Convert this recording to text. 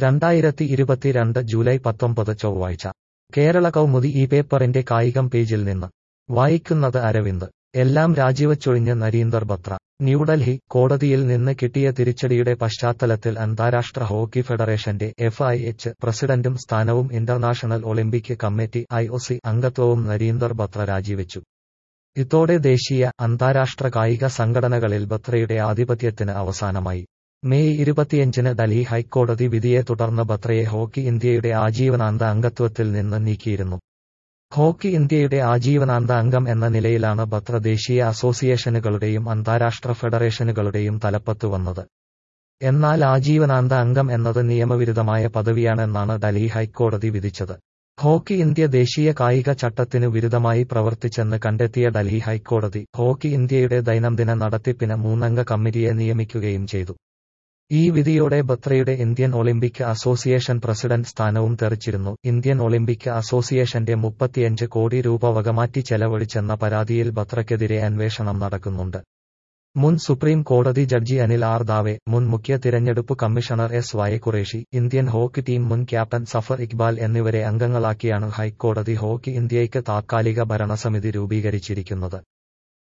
രണ്ടായിരത്തി ഇരുപത്തിരണ്ട് ജൂലൈ പത്തൊമ്പത് ചൊവ്വാഴ്ച കേരള കൗമുദി ഈ പേപ്പറിന്റെ കായികം പേജിൽ നിന്ന് വായിക്കുന്നത് അരവിന്ദ് എല്ലാം രാജിവച്ചൊഴിഞ്ഞ് നരീന്ദർ ബത്ര ന്യൂഡൽഹി കോടതിയിൽ നിന്ന് കിട്ടിയ തിരിച്ചടിയുടെ പശ്ചാത്തലത്തിൽ അന്താരാഷ്ട്ര ഹോക്കി ഫെഡറേഷന്റെ എഫ് ഐ എച്ച് പ്രസിഡന്റും സ്ഥാനവും international Olympic committee I O C അംഗത്വവും നരീന്ദർ ബത്ര രാജിവെച്ചു ഇതോടെ ദേശീയ അന്താരാഷ്ട്ര കായിക സംഘടനകളിൽ ബത്രയുടെ ആധിപത്യത്തിന് അവസാനമായി മെയ് ഇരുപത്തിയഞ്ചിന് ഡൽഹി ഹൈക്കോടതി വിധിയെ തുടർന്ന് ബത്രയെ ഹോക്കി ഇന്ത്യയുടെ ആജീവനാന്ത അംഗത്വത്തിൽ നിന്ന് നീക്കിയിരുന്നു ഹോക്കി ഇന്ത്യയുടെ ആജീവനാന്ത അംഗം എന്ന നിലയിലാണ് ബത്ര ദേശീയ അസോസിയേഷനുകളുടെയും അന്താരാഷ്ട്ര ഫെഡറേഷനുകളുടെയും തലപ്പത്ത് വന്നത് എന്നാൽ ആജീവനാന്ത അംഗം എന്നത് നിയമവിരുദ്ധമായ പദവിയാണെന്നാണ് ഡൽഹി ഹൈക്കോടതി വിധിച്ചത് ഹോക്കി ഇന്ത്യ ദേശീയ കായിക ചട്ടത്തിനു വിരുദ്ധമായി പ്രവർത്തിച്ചെന്ന് കണ്ടെത്തിയ ഡൽഹി ഹൈക്കോടതി ഹോക്കി ഇന്ത്യയുടെ ദൈനംദിന നടത്തിപ്പിന് മൂന്നംഗ കമ്മിറ്റിയെ നിയമിക്കുകയും ചെയ്തു ഈ വിധിയോടെ ബത്രയുടെ ഇന്ത്യൻ ഒളിമ്പിക് അസോസിയേഷൻ പ്രസിഡന്റ് സ്ഥാനവും തെറിച്ചിരുന്നു ഇന്ത്യൻ ഒളിമ്പിക് അസോസിയേഷന്റെ മുപ്പത്തിയഞ്ച് കോടി രൂപ വകമാറ്റി ചെലവഴിച്ചെന്ന പരാതിയിൽ ബത്രയ്ക്കെതിരെ അന്വേഷണം നടക്കുന്നുണ്ട് മുൻ സുപ്രീം കോടതി ജഡ്ജി അനിൽ ആർ ദാവെ മുൻ മുഖ്യ തിരഞ്ഞെടുപ്പ് commissioner S Y Quraishi Indian hockey team മുൻ ക്യാപ്റ്റൻ സഫർ ഇക്ബാൽ എന്നിവരെ അംഗങ്ങളാക്കിയാണ് ഹൈക്കോടതി ഹോക്കി ഇന്ത്യയ്ക്ക് താത്കാലിക ഭരണസമിതി രൂപീകരിച്ചിരിക്കുന്നത്